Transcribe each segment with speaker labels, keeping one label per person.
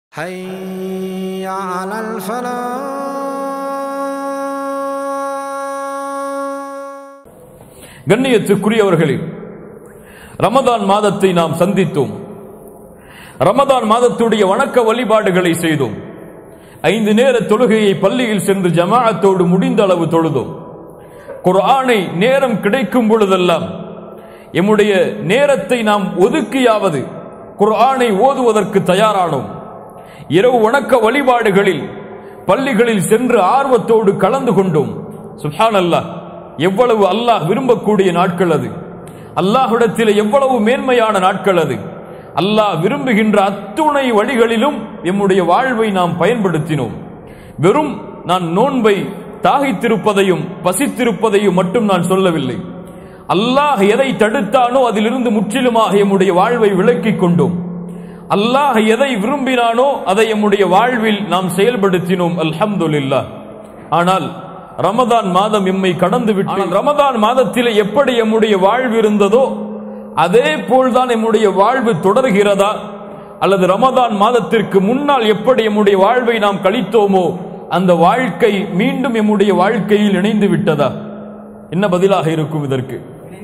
Speaker 1: حي على الفلاح
Speaker 2: கண்ணியத்துக்குரியவர்களே ரமதான் மாதத்தை நாம் சந்தித்தோம் ரமதான் மாதத்துடைய வணக்க வழிபாடுகளை செய்தோம் ஐந்து நேர தொழுகையை பள்ளியில் சென்று ஜமாஅத்தோடு முடிந்த அளவு தொழுதோம் குர்ஆனை நேரம் கிடைக்கும் பொழுதெல்லாம் எம்முடைய நேரத்தை நாம் ஒதுக்கியாவது குர்ஆனை ஓதுவதற்கு தயாரானோம் இரவு வணக்க வழிபாடுகளில் பள்ளிகளில் சென்று ஆர்வத்தோடு கலந்து கொண்டோம் சுப்ஹான் அல்லாஹ் எவ்வளவு அல்லாஹ் விரும்பக்கூடிய நாட்கள் அது அல்லாஹ்விடத்தில் எவ்வளவு மேன்மையான நாட்கள் அது அல்லாஹ் விரும்புகின்ற அத்துணை வழிகளிலும் எம்முடைய வாழ்வை நாம் பயன்படுத்தினோம் வெறும் நான் நோன்பை தாகித்திருப்பதையும் பசித்திருப்பதையும் மட்டும் நான் சொல்லவில்லை அல்லாஹ் எதை தடுத்தானோ அதிலிருந்து முற்றிலுமாக எம்முடைய வாழ்வை விலக்கிக் கொண்டோம் அல்லாஹ் எதை விரும்பினானோ அதை எம்முடைய வாழ்வில் நாம் செயல்படுத்தினோம் அல்ஹம்துலில்லாஹ் ஆனால் ரமதான் மாதம் எம்மை கடந்து விட்டு ரமதான் மாதத்திலே எப்படி எம்முடைய வாழ்வு இருந்ததோ அதே போல்தான் எம்முடைய வாழ்வு தொடர்கிறதா அல்லது ரமதான் மாதத்திற்கு முன்னால் எப்படி எம்முடைய வாழ்வை நாம் கழித்தோமோ அந்த வாழ்க்கை மீண்டும் எம்முடைய வாழ்க்கையில் இணைந்து விட்டதா என்ன பதிலாக இருக்கும் இதற்கு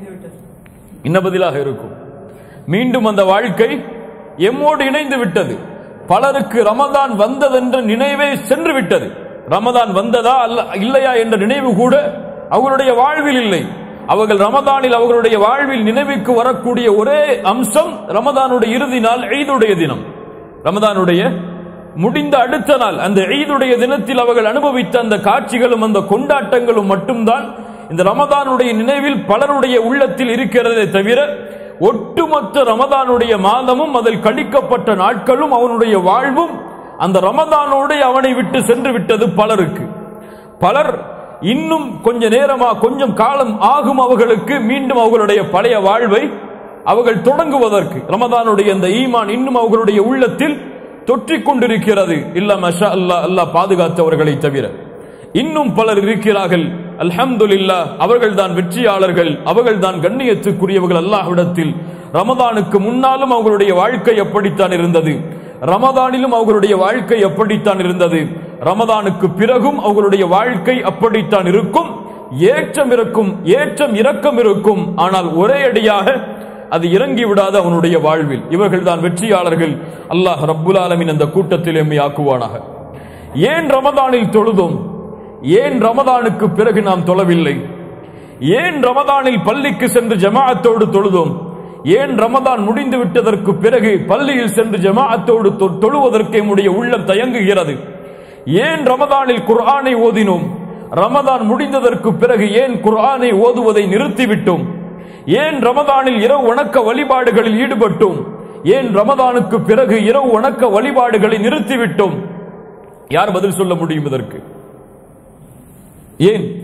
Speaker 2: என்ன பதிலாக இருக்கும் மீண்டும் அந்த வாழ்க்கை எம்மோடு இணைந்து விட்டது பலருக்கு ரமதான் வந்ததென்ற நினைவே சென்று விட்டது ரமதான் வந்ததா அல்ல இல்லையா என்ற நினைவு கூட அவர்களுடைய வாழ்வில் இல்லை அவர்கள் ரமதானில் அவர்களுடைய வாழ்வில் நினைவுக்கு வரக்கூடிய ஒரே அம்சம் ரமதானுடைய இறுதி நாள் ஈதுடைய தினம் ரமதானுடைய முடிந்த அடுத்த நாள் அந்த ஈதுடைய தினத்தில் அவர்கள் அனுபவித்த அந்த காட்சிகளும் அந்த கொண்டாட்டங்களும் மட்டும்தான் இந்த ரமதானுடைய நினைவில் பலருடைய உள்ளத்தில் இருக்கிறதே தவிர ஒட்டுமொத்த ரமதானுடைய மாதமும் அதில் கழிக்கப்பட்ட நாட்களும் அவனுடைய வாழ்வும் அந்த ரமதானோடு அவனை விட்டு சென்று விட்டது பலருக்கு பலர் இன்னும் கொஞ்ச நேரமா கொஞ்சம் காலம் ஆகும் அவர்களுக்கு மீண்டும் அவர்களுடைய பழைய வாழ்வை அவர்கள் தொடங்குவதற்கு ரமதானுடைய அந்த ஈமான் இன்னும் அவர்களுடைய உள்ளத்தில் தொற்றிக் கொண்டிருக்கிறது இல்ல மஷா அல்லா அல்லாஹ் பாதுகாத்தவர்களை தவிர இன்னும் பலர் இருக்கிறார்கள் அல்ஹம்துலில்லா அவர்கள் தான் வெற்றியாளர்கள் அவர்கள் தான் கண்ணியத்துக்குரியவர்கள் அல்லாஹ்விடத்தில் ரமதானுக்கு முன்னாலும் அவர்களுடைய வாழ்க்கை எப்படித்தான் இருந்தது ரமதானிலும் அவர்களுடைய வாழ்க்கை எப்படித்தான் இருந்தது ரமதானுக்கு பிறகும் அவர்களுடைய வாழ்க்கை அப்படித்தான் இருக்கும் ஏற்றம் இருக்கும் ஏற்றம் இரக்கம் இருக்கும் ஆனால் ஒரே அடியாக அது இறங்கி விடாத அவனுடைய வாழ்வில் இவர்கள் தான் வெற்றியாளர்கள் அல்லாஹ் ரப்புல் ஆலமின் அந்த கூட்டத்தில் எம்மை ஆக்குவானாக ஏன் ரமதானில் தொழுதோம் ஏன் ரமதானுக்கு பிறகு நாம் தொழவில்லை ஏன் ரமதானில் பள்ளிக்கு சென்று ஜமாஅத்தோடு தொழுதோம் ஏன் ரமதான் முடிந்து விட்டதற்கு பிறகு பள்ளியில் சென்று ஜமாஅத்தோடு தொ- தொழுவதற்கு நம்முடைய உள்ளம் தயங்குகிறது ஏன் ரமதானில் குர்ஆனை ஓதினோம் ரமதான் முடிந்ததற்கு பிறகு ஏன் குர்ஆனை ஓதுவதை நிறுத்திவிட்டோம் ஏன் ரமதானில் இரவு வணக்க வழிபாடுகளில் ஈடுபட்டோம் ஏன் ரமதானுக்கு பிறகு இரவு வணக்க வழிபாடுகளை நிறுத்திவிட்டோம் யார் பதில் சொல்ல முடியும் இதற்கு ஏன்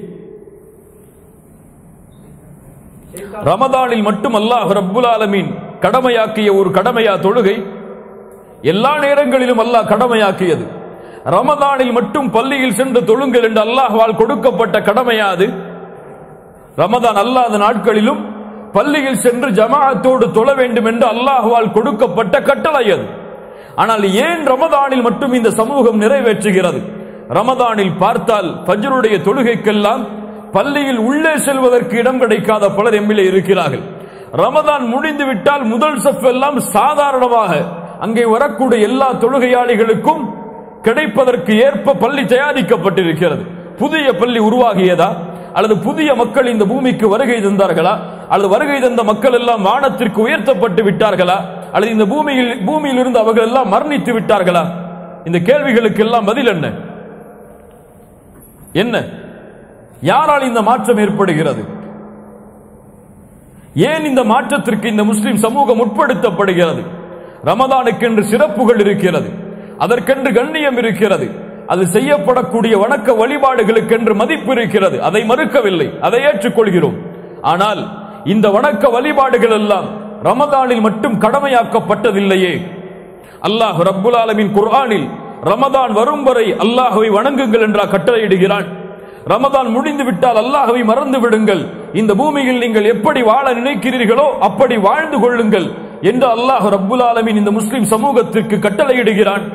Speaker 2: ரமதானில் மட்டும் அல்லாஹ் ரப்புல் ஆலமீன் கடமையாக்கிய ஒரு கடமையா தொழுகை எல்லா நேரங்களிலும் அல்லாஹ் கடமையாக்கியது ரமதானில் மட்டும் பள்ளியில் சென்று தொழுங்கள் என்று அல்லாஹ்வால் கொடுக்கப்பட்ட கடமையாது ரமதான் அல்லாத நாட்களிலும் பள்ளியில் சென்று ஜமாஅத்தோடு தொழ வேண்டும் என்று அல்லாஹ்வால் கொடுக்கப்பட்ட கட்டளை அது ஆனால் ஏன் ரமதானில் மட்டும் இந்த சமூகம் நிறைவேற்றுகிறது ரமதானில் பார்த்தால் ஃபஜ்ருடைய தொழுகைக்கெல்லாம் பள்ளியில் உள்ளே செல்வதற்கு இடம் கிடைக்காத பலர் எம்மிலே இருக்கிறார்கள் ரமதான் முடிந்து விட்டால் முதல் சஃப் எல்லாம் சாதாரணமாக அங்கே வரக்கூடிய எல்லா தொழுகையாளிகளுக்கும் கிடைப்பதற்கு ஏற்ப பள்ளி தயாரிக்கப்பட்டிருக்கிறது புதிய பள்ளி உருவாகியதா அல்லது புதிய மக்கள் இந்த பூமிக்கு வருகை தந்தார்களா அல்லது வருகை தந்த மக்கள் எல்லாம் வானத்திற்கு உயர்த்தப்பட்டு விட்டார்களா அல்லது இந்த பூமியில் பூமியில் இருந்து அவர்கள் எல்லாம் மரணித்து விட்டார்களா இந்த கேள்விகளுக்கு எல்லாம் பதில் என்ன என்ன யாரால் இந்த மாற்றம் ஏற்படுகிறது ஏன் இந்த மாற்றத்திற்கு இந்த முஸ்லிம் சமூகம் உட்படுத்தப்படுகிறது ரமதானுக்கென்று சிறப்புகள் இருக்கிறது அதற்கென்று கண்ணியம் இருக்கிறது அது செய்யப்படக்கூடிய வணக்க வழிபாடுகளுக்கென்று மதிப்பு இருக்கிறது அதை மறுக்கவில்லை அதை ஏற்றுக்கொள்கிறோம் ஆனால் இந்த வணக்க வழிபாடுகள் எல்லாம் ரமதானில் மட்டும் கடமையாக்கப்பட்டதில்லையே அல்லாஹ் ரப்புல் ஆலமின் குர்ஆனில் ரமதான் வரும் வரை அல்லாஹ்வை வணங்குங்கள் என்றா கட்டளையிடுகிறான் ரமதான் முடிந்து விட்டால் அல்லாஹ்வை மறந்து விடுங்கள் இந்த பூமியில் நீங்கள் எப்படி வாழ நினைக்கிறீர்களோ அப்படி வாழ்ந்து கொள்ளுங்கள் என்று அல்லாஹ் ரப்புல் ஆலமீன் இந்த முஸ்லிம் சமூகத்திற்கு கட்டளையிடுகிறான்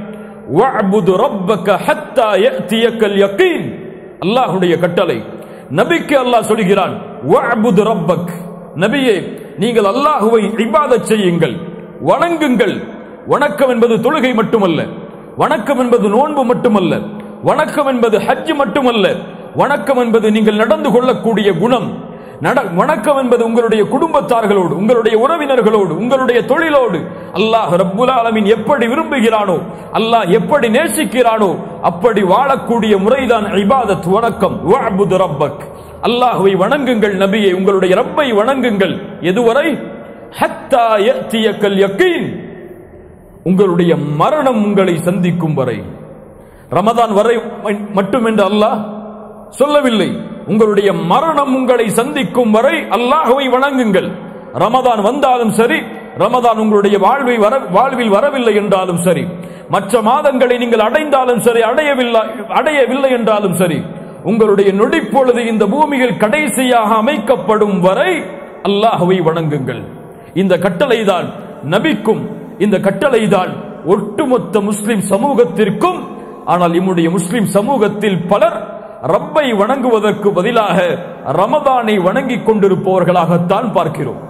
Speaker 2: வஅபுது ரப்பக ஹத்தா யஅதியக்கல் யகீன் அல்லாஹ்வுடைய கட்டளை நபிக்கு அல்லாஹ் சொல்கிறான் வஅபுது ரப்பக் நபியே நீங்கள் அல்லாஹுவை இபாதத் செய்யுங்கள் வணங்குங்கள் வணக்கம் என்பது தொழுகை மட்டுமல்ல வணக்கம் என்பது நோன்பு மட்டுமல்ல வணக்கம் என்பது ஹஜ் மட்டுமல்ல வணக்கம் என்பது நீங்கள் நடந்து கொள்ளக்கூடிய குணம் நட- வணக்கம் என்பது உங்களுடைய குடும்பத்தார்களோடு உங்களுடைய உறவினர்களோடு உங்களுடைய தொழிலோடு அல்லாஹ் ரப்புல் ஆலமீன் எப்படி விரும்புகிறானோ அல்லாஹ் எப்படி நேசிக்கிறானோ அப்படி வாழக்கூடிய முறைதான் இபாதத் வணக்கம் வஅபுது ரப்பக் அல்லாஹ்வை வணங்குங்கள் நபியை உங்களுடைய ரப்பை வணங்குங்கள் எதுவரை ஹத்தா யஅதியக்கல் யகீன் உங்களுடைய மரணம் உங்களை சந்திக்கும் வரை ரமதான் வரை மட்டும் என்று அல்லாஹ் சொல்லவில்லை உங்களுடைய மரணம் உங்களை சந்திக்கும் வரை அல்லாஹ்வை வணங்குங்கள் ரமதான் வந்தாலும் சரி ரமதான் உங்களுடைய வாழ்வை வர வாழ்வில் வரவில்லை என்றாலும் சரி மற்ற மாதங்களை நீங்கள் அடைந்தாலும் சரி அடையவில்லை அடையவில்லை என்றாலும் சரி உங்களுடைய நொடிப்பொழுது இந்த பூமியில் கடைசியாக அமைக்கப்படும் வரை அல்லாஹ்வை வணங்குங்கள் இந்த கட்டளைதான் நபிக்கும் இந்த கட்டளைதான் ஒட்டுமொத்த முஸ்லிம் சமூகத்திற்கும் ஆனால் நம்முடைய முஸ்லிம் சமூகத்தில் பலர் ரப்பை வணங்குவதற்கு பதிலாக ரமதானை வணங்கிக் கொண்டிருப்பவர்களாகத்தான் பார்க்கிறோம்